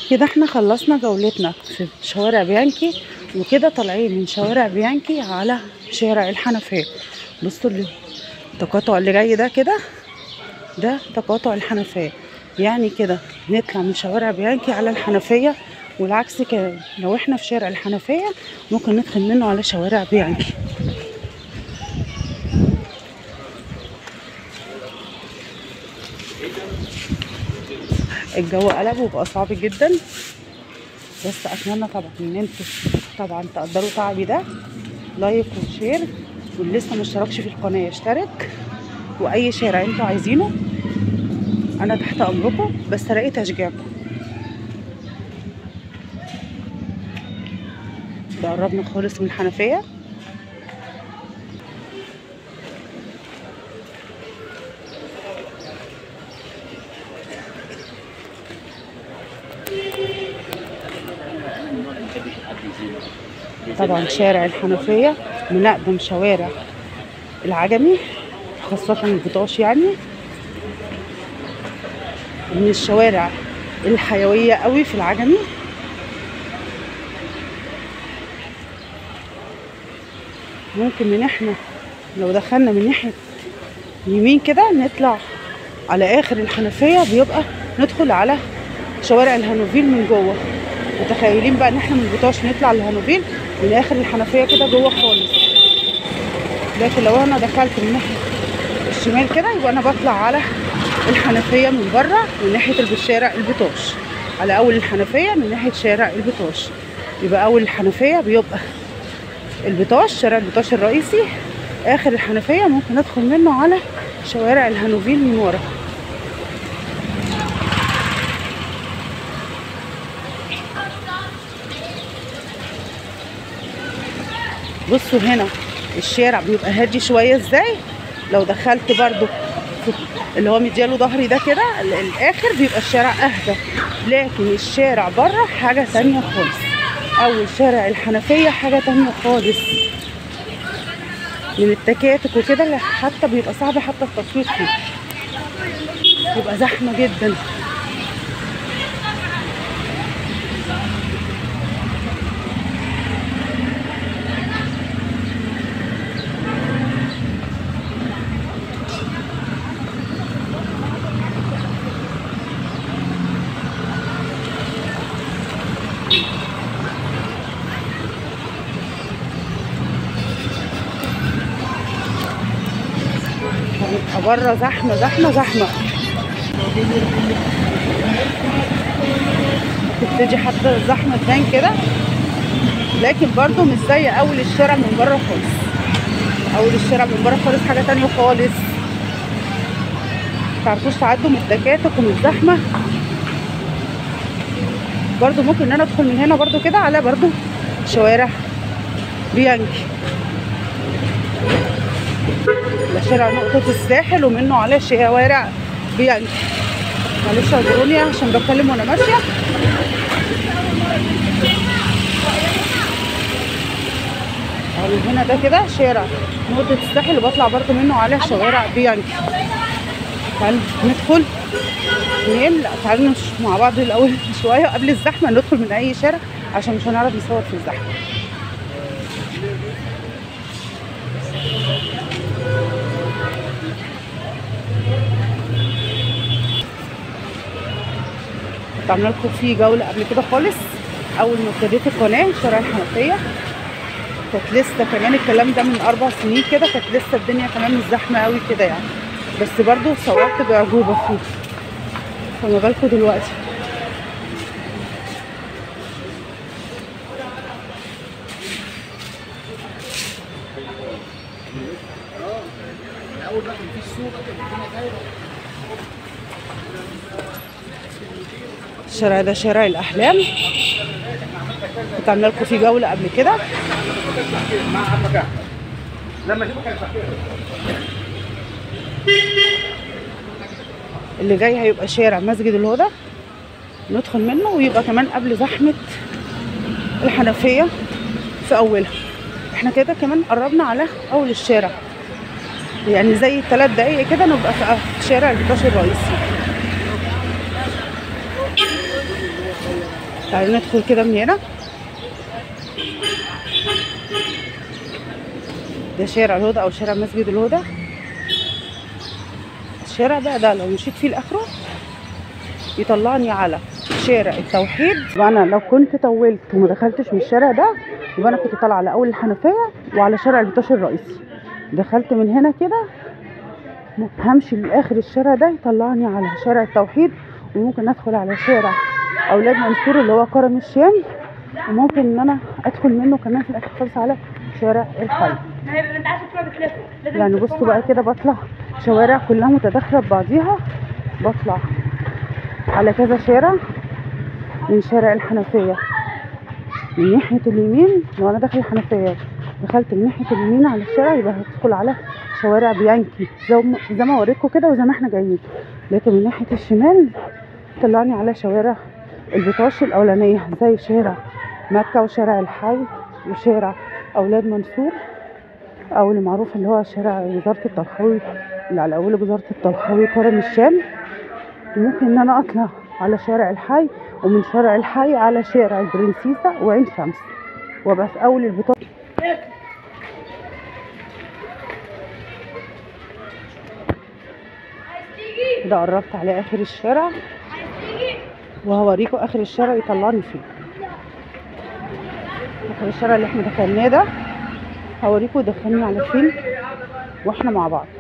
كده احنا خلصنا جولتنا في شوارع بيانكي وكده طالعين من شوارع بيانكي على شارع الحنفية بصوا اللي- التقاطع اللي جاي ده كده ده تقاطع الحنفية يعني كده نطلع من شوارع بيانكي على الحنفية والعكس كده لو احنا في شارع الحنفية ممكن ندخل منه على شوارع بيانكي الجو قلب وبقى صعب جدا بس اتمنى طبعا ان انتوا طبعا تقدروا تعبي ده لايك وشير واللي لسه ما اشتركش في القناه يشترك واي شارع انتوا عايزينه انا تحت امركم بس الاقي تشجيعكم ده قربنا خالص من الحنفيه طبعا شارع الحنفية من أقدم شوارع العجمي خاصة البطاش يعني من الشوارع الحيوية قوي في العجمي ممكن من احنا لو دخلنا من ناحية يمين كده نطلع على آخر الحنفية بيبقى ندخل على شوارع الهانوفيل من جوه متخيلين بقى ان احنا من البطاش نطلع للهانوفيل من اخر الحنفيه كده جوه خالص لكن لو انا دخلت من ناحيه الشمال كده يبقى انا بطلع على الحنفيه من بره من ناحيه الشارع البطاش على اول الحنفيه من ناحيه شارع البطاش يبقى اول الحنفيه بيبقى البطاش شارع البطاش الرئيسي اخر الحنفيه ممكن ندخل منه على شوارع الهانوفيل من ورا بصوا هنا الشارع بيبقى هادي شويه ازاي لو دخلت برضو في اللي هو مدياله ظهري ده كده ال- الاخر بيبقى الشارع اهدى لكن الشارع بره حاجه تانية خالص اول شارع الحنفيه حاجه تانية خالص من التكاتك وكده حتى بيبقى صعب حتى التصوير فيه بيبقى زحمه جدا هنبقى بره زحمه زحمه زحمه تبتدي حتى الزحمه تبان كده لكن برضو مش زي اول الشارع من بره خالص اول الشارع من بره خالص حاجه تانية خالص متعرفوش تعدوا من التكاتك ومن الزحمه برضو ممكن ان انا ادخل من هنا برضو كده على برضو شوارع بيانكي على شارع نقطة الساحل ومنه على شوارع بيانكي معلش اعذروني عشان بتكلم وانا ماشية أهو هنا ده كده شارع نقطة الساحل اللي بطلع برضه منه على شوارع بيانكي تعالوا ندخل منين لا تعالوا نمشي مع بعض الأول شوية قبل الزحمة ندخل من أي شارع عشان مش هنعرف نصور في الزحمة كنت عامله لكم فيه جوله قبل كده خالص اول ما ابتديت القناه شارع الحنفيه كانت لسه كمان الكلام ده من اربع سنين كده كانت لسه الدنيا كمان مش زحمه قوي كده يعني بس برضو صورت باعجوبه فيه فما بالكم دلوقتي الشارع ده شارع الاحلام كنت عامله لكم فيه جوله قبل كده اللي جاي هيبقى شارع مسجد الهدى ندخل منه ويبقى كمان قبل زحمه الحنفيه في اولها احنا كده كمان قربنا على اول الشارع يعني زي ثلاث دقايق كده نبقى في شارع البطاش الرئيسي تعالوا ندخل كده من هنا ده شارع الهدى او شارع مسجد الهدى الشارع بقى ده لو مشيت فيه لاخره يطلعني على شارع التوحيد يبقى انا لو كنت طولت وما دخلتش من الشارع ده يبقى انا كنت طالعه على اول الحنفيه وعلى شارع البطاش الرئيسي دخلت من هنا كده همشي لاخر الشارع ده يطلعني على شارع التوحيد وممكن ادخل على شارع اولاد منصور اللي هو كرم الشام وممكن ان انا ادخل منه كمان في الاخر خالص على شارع الحي انت عارف تروح بتلف لازم يعني بصوا بقى كده بطلع شوارع كلها متداخله ببعضيها بطلع على كذا شارع من شارع الحنفيه من ناحيه اليمين لو انا داخل الحنفيه دخلت من ناحيه اليمين على الشارع يبقى هدخل على شوارع بيانكي زي ما زي ما اوريكم كده وزي ما احنا جايين لكن من ناحيه الشمال طلعني على شوارع البطاش الاولانيه زي شارع مكه وشارع الحي وشارع اولاد منصور او اللي معروف اللي هو شارع وزاره الطلخاوي اللي على اول وزاره الطلخاوي كرم الشام وممكن ان انا اطلع على شارع الحي ومن شارع الحي على شارع البرنسيسة وعين شمس وابقى في اول البطاقة كده قربت على اخر الشارع وهوريكم اخر الشارع يطلعني فيه اخر الشارع اللي احنا دخلناه ده هوريكم دخلني على فين واحنا مع بعض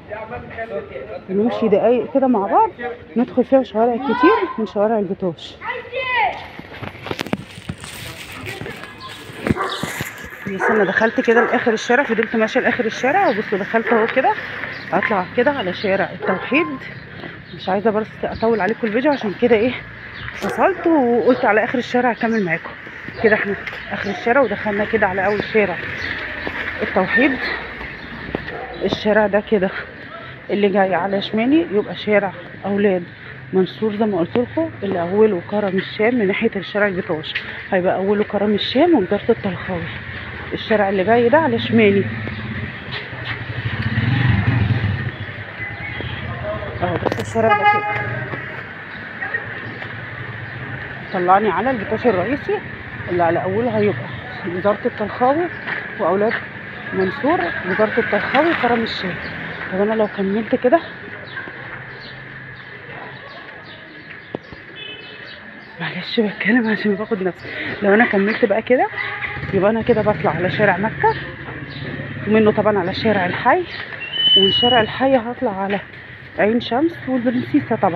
نمشي دقايق كده مع بعض ندخل فيها شوارع كتير من شوارع البطوش بس انا دخلت كده لاخر الشارع فضلت ماشيه لاخر الشارع وبصوا دخلت اهو كده اطلع كده على شارع التوحيد مش عايزه بس اطول عليكم الفيديو عشان كده ايه فصلت وقلت على اخر الشارع اكمل معاكم كده احنا اخر الشارع ودخلنا كده على اول شارع التوحيد الشارع ده كده اللي جاي على شمالي يبقى شارع اولاد منصور زي ما قلت لكم اللي اوله كرم الشام من ناحيه الشارع البطاش هيبقى اوله كرم الشام ووزاره الطلخاوي الشارع اللي جاي ده على شمالي اهو بص الشارع ده كده طلعني على البطاش الرئيسي اللي على اوله هيبقى وزاره الطلخاوي واولاد منصور وزاره الطلخاوي كرم الشام طب انا لو كملت كده معلش بتكلم عشان باخد نفسي لو انا كملت بقى كده يبقى انا كده بطلع على شارع مكة ومنه طبعا على شارع الحي ومن شارع الحي هطلع على عين شمس والبرنسيسة طبعا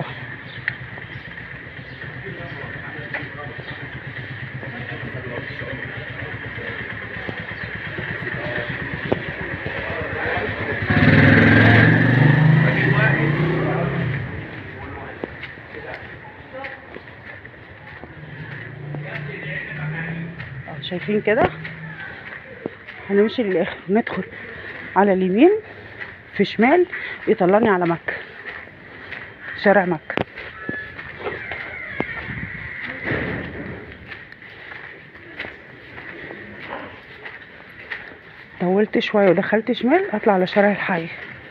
أهو شايفين كده هنمشي للاخر ندخل على اليمين في شمال يطلعني على مكة شارع مكة طولت شوية ودخلت شمال اطلع على شارع الحي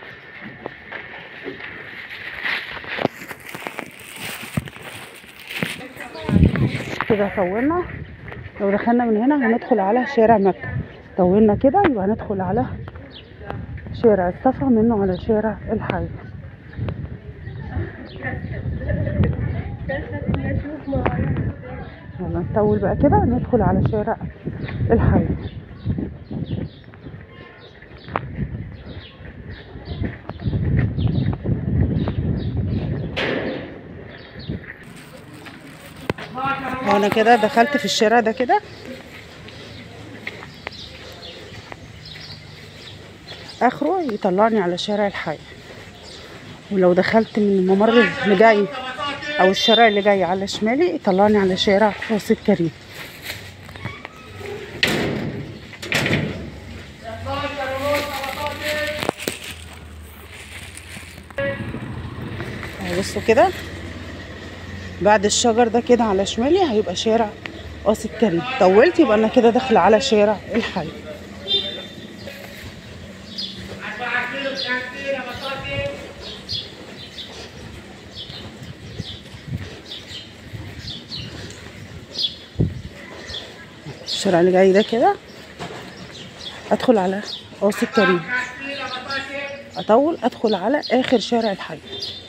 كده طولنا لو دخلنا من هنا هندخل على شارع مكة طولنا كده يبقى هندخل على شارع الصفا منه على شارع الحي يلا نطول بقى كده ندخل على شارع الحي وانا كده دخلت في الشارع ده كده اخره يطلعني على شارع الحي ولو دخلت من الممر اللي جاي او الشارع اللي جاي على شمالي يطلعني على شارع راس الكريم أهو بصوا كده بعد الشجر ده كده على شمالي هيبقى شارع قاص الكريم طولت يبقى انا كده داخله على شارع الحي الشارع اللي جاي ده كده ادخل على قاصي الكريم اطول ادخل على اخر شارع الحي